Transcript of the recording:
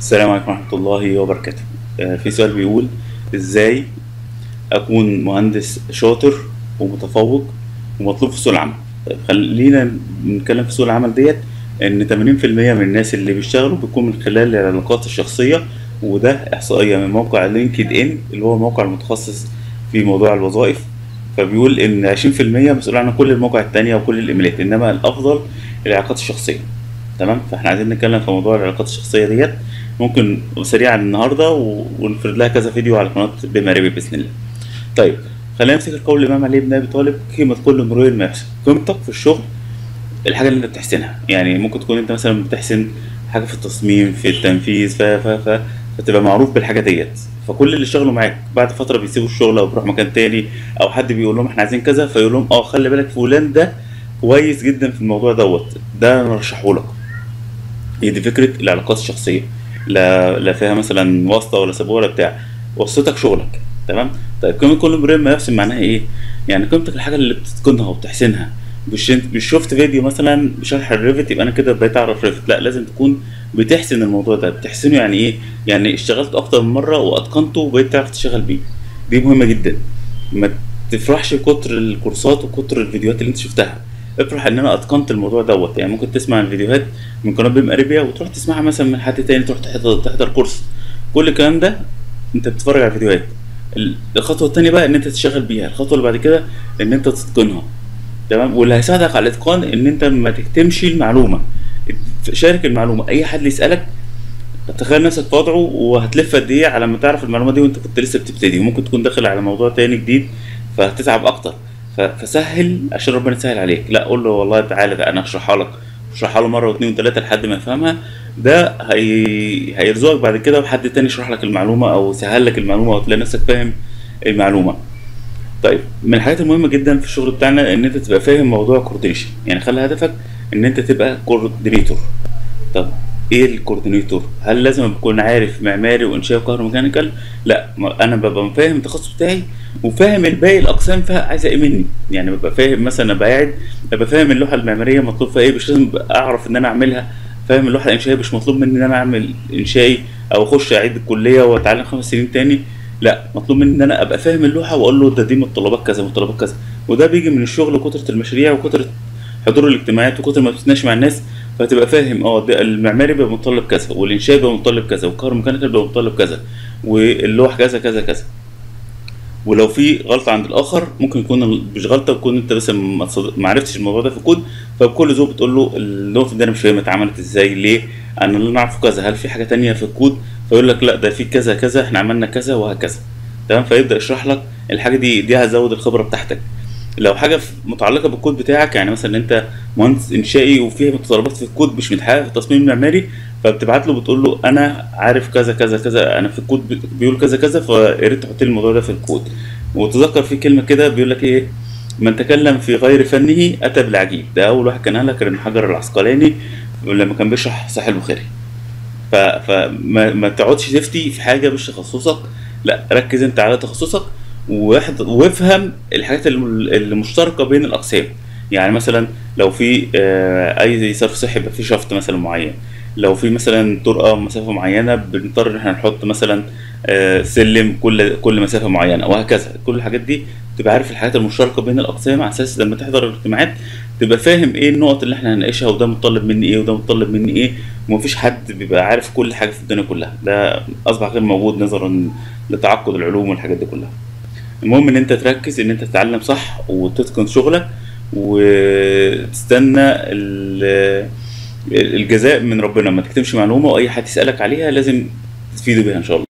السلام عليكم ورحمة الله وبركاته آه، في سؤال بيقول ازاي اكون مهندس شاطر ومتفوق ومطلوب في سوق العمل طيب خلينا نتكلم في سوق العمل ديت ان 80% من الناس اللي بيشتغلوا بيكون من خلال العلاقات الشخصية وده احصائية من موقع لينكد ان اللي هو الموقع المتخصص في موضوع الوظائف فبيقول ان 20% مسؤول عن كل المواقع التانية وكل الايميلات انما الافضل العلاقات الشخصية تمام فاحنا عايزين نتكلم في موضوع العلاقات الشخصية ديت ممكن سريعا النهارده و- ونفرد لها كذا فيديو على قناه بما ربي باذن الله. طيب خلينا نمسك القول الامام علي بن ابي طالب قيمه كل امرئ ما يحسن قيمتك في الشغل الحاجه اللي انت بتحسنها يعني ممكن تكون انت مثلا بتحسن حاجه في التصميم في التنفيذ ف ف ف فتبقى معروف بالحاجه ديت فكل اللي اشتغلوا معاك بعد فتره بيسيبوا الشغل او بيروحوا مكان تاني او حد بيقول لهم احنا عايزين كذا فيقول لهم اه خلي بالك فلان ده كويس جدا في الموضوع دوت ده انا رشحه لك هي دي فكره العلاقات الشخصيه لا لا فيها مثلا واسطه ولا سبوه ولا بتاع واسطتك شغلك تمام طيب قيمه كل امرئ ما يحسن معناها ايه يعني قيمتك الحاجه اللي بتتقنها وبتحسنها مش انت مش شفت فيديو مثلا بشرح الريفت يبقى انا كده بقيت اعرف ريفت لا لازم تكون بتحسن الموضوع ده بتحسنه يعني ايه يعني اشتغلت اكتر من مره واتقنته وبقيت تعرف تشتغل بيه دي مهمه جدا ما تفرحش بكتر الكورسات وكتر الفيديوهات اللي انت شفتها افرح ان انا اتقنت الموضوع دوت يعني ممكن تسمع الفيديوهات من قناه بيم اريبيا وتروح تسمعها مثلا من حد تاني تروح تحضر, تحضر كورس كل الكلام ده انت بتتفرج على الفيديوهات ال- الخطوه التانيه بقى ان انت تشتغل بيها الخطوه اللي بعد كده ان انت تتقنها تمام واللي هيساعدك على الاتقان ان انت ما تكتمش المعلومه شارك المعلومه اي حد يسالك تخيل نفسك في وضعه وهتلف قد ايه على ما تعرف المعلومه دي وانت كنت لسه بتبتدي وممكن تكون داخل على موضوع تاني جديد فهتتعب اكتر ف- فسهل عشان ربنا يسهل عليك لا قول له والله تعالى ده انا هشرحها لك اشرحها له مره واثنين وثلاثه لحد ما يفهمها ده هي... هيرزقك بعد كده بحد تاني يشرح لك المعلومه او يسهل لك المعلومه او تلاقي نفسك فاهم المعلومه طيب من الحاجات المهمه جدا في الشغل بتاعنا ان انت تبقى فاهم موضوع الكوردينيشن يعني خلي هدفك ان انت تبقى كوردينيتور طب ايه الكوردينيتور هل لازم اكون عارف معماري وانشاء وكهروميكانيكال لا ما انا ببقى فاهم التخصص بتاعي وفاهم الباقي الاقسام فيها عايزه ايه مني يعني ببقى فاهم مثلا ابقى قاعد ابقى فاهم اللوحه المعماريه مطلوب فيها ايه مش لازم أبقى اعرف ان انا اعملها فاهم اللوحه الانشائيه مش مطلوب مني ان انا اعمل انشائي او اخش اعيد الكليه واتعلم خمس سنين تاني لا مطلوب مني ان انا ابقى فاهم اللوحه واقول له ده دي متطلبات كذا متطلبات كذا وده بيجي من الشغل وكثره المشاريع وكثره حضور الاجتماعات وكتر ما بتتناقش مع الناس فتبقى فاهم اه ده المعماري بيبقى متطلب كذا والانشاء بيبقى متطلب كذا والكهروميكانيكال بيبقى متطلب كذا واللوح كذا كذا كذا ولو في غلطه عند الاخر ممكن يكون ال- مش غلطه تكون انت بس ما تصد- ما عرفتش الموضوع ده في الكود فبكل ذوق بتقول له النقطه دي انا مش فاهمها اتعملت ازاي ليه انا اللي انا اعرفه كذا هل في حاجه تانية في الكود فيقول لك لا ده في كذا كذا احنا عملنا كذا وهكذا تمام فيبدا يشرح لك الحاجه دي دي هتزود الخبره بتاعتك لو حاجه في- متعلقه بالكود بتاعك يعني مثلا انت مهندس انشائي وفيها متطلبات في الكود مش متحققه في التصميم المعماري فبتبعت له بتقول له انا عارف كذا كذا كذا انا في الكود بي- بيقول كذا كذا فيا ريت تحط لي الموضوع ده في الكود وتذكر في كلمه كده بيقول لك ايه من تكلم في غير فنه اتى بالعجيب ده اول واحد كان قالها كان ابن حجر العسقلاني لما كان بيشرح صحيح البخاري ف... فما ما تقعدش تفتي في حاجه مش تخصصك لا ركز انت على تخصصك واحد وافهم الحاجات الم- اللي مشتركه بين الاقسام يعني مثلا لو في آه، اي صرف صحي يبقى في شفط مثلا معين لو في مثلا طرقه مسافه معينه بنضطر ان احنا نحط مثلا آه، سلم كل كل مسافه معينه وهكذا كل الحاجات دي تبقى عارف الحاجات المشتركه بين الاقسام على اساس لما تحضر الاجتماعات تبقى فاهم ايه النقط اللي احنا هنناقشها وده متطلب مني ايه وده متطلب مني ايه ومفيش حد بيبقى عارف كل حاجه في الدنيا كلها ده اصبح غير موجود نظرا لتعقد العلوم والحاجات دي كلها المهم ان انت تركز ان انت تتعلم صح وتتقن شغلك وتستنى ال- الجزاء من ربنا ما تكتمش معلومه واي حد يسالك عليها لازم تفيده بيها ان شاء الله